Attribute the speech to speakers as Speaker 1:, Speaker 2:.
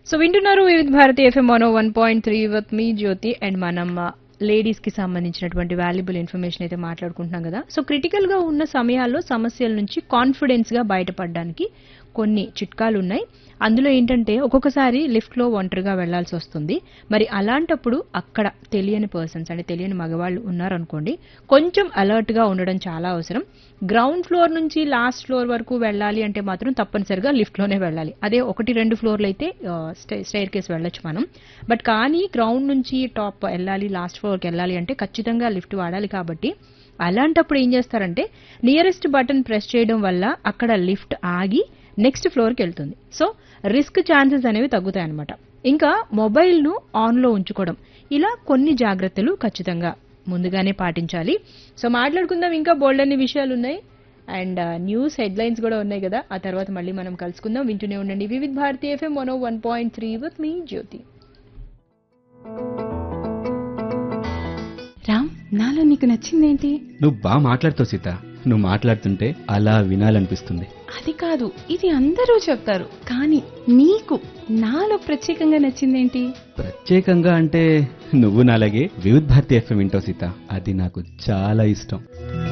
Speaker 1: so వింటున్నారు Vividh Bharati FM one one point three with me Jyothi and మనం ladies కి సంబంధించినటువంటి వాల్యుబుల్ ఇన్ఫర్మేషన్ అయితే మాట్లాడుకుంటున్నాం కదా సో క్రిటికల్ గా ఉన్న సమయాల్లో సమస్యల నుంచి కాన్ఫిడెన్స్ గా బయటపడడానికి కొన్ని చిట్కాలు ఉన్నాయి అందులో ఏంటంటే ఒక్కొక్కసారి లిఫ్ట్ లో ఒంటరిగా వెళ్లాల్సి వస్తుంది మరి అలాంటప్పుడు అక్కడ తెలియని పర్సన్స్ అంటే తెలియని మగవాళ్ళు ఉన్నారనుకోండి కొంచెం అలర్ట్ గా ఉండడం చాలా అవసరం గ్రౌండ్ ఫ్లోర్ నుంచి లాస్ట్ ఫ్లోర్ వరకు వెళ్ళాలి అంటే మాత్రం తప్పనిసరిగా లిఫ్ట్ లోనే వెళ్ళాలి అదే ఒకటి రెండు ఫ్లోర్లు అయితే స్టైర్ కేసు వెళ్ళొచ్చు మనం బట్ కానీ గ్రౌండ్ నుంచి టాప్ వెళ్ళాలి లాస్ట్ ఫ్లోర్కి వెళ్ళాలి అంటే ఖచ్చితంగా లిఫ్ట్ వాడాలి కాబట్టి అలాంటప్పుడు ఏం చేస్తారంటే నియరెస్ట్ బటన్ ప్రెస్ చేయడం వల్ల అక్కడ లిఫ్ట్ ఆగి నెక్స్ట్ ఫ్లోర్కి వెళ్తుంది సో రిస్క్ ఛాన్సెస్ అనేవి తగ్గుతాయి అనమాట ఇంకా మొబైల్ను ఆన్లో ఉంచుకోవడం ఇలా కొన్ని జాగ్రత్తలు ఖచ్చితంగా ముందుగానే పాటించాలి సో మాట్లాడుకుందాం ఇంకా బోల్డ్ అన్ని విషయాలు ఉన్నాయి అండ్ న్యూస్ హెడ్లైన్స్ కూడా ఉన్నాయి కదా ఆ తర్వాత మళ్ళీ మనం కలుసుకుందాం వింటూనే ఉండండి Vividh Bharati FM one one point three with me Jyothi
Speaker 2: Ram నాలో నీకు నచ్చిందేంటి
Speaker 3: నువ్వు బాగా మాట్లాడుతావు సీత నువ్వు మాట్లాడుతుంటే అలా వినాలనిపిస్తుంది
Speaker 2: అది కాదు ఇది అందరూ చెప్తారు కానీ నీకు నాలో ప్రత్యేకంగా నచ్చిందేంటి
Speaker 3: ప్రత్యేకంగా అంటే నువ్వు నాలాగే వివిధ్ భారతి ఎఫ్ఎం వింటావు సీత అది నాకు చాలా ఇష్టం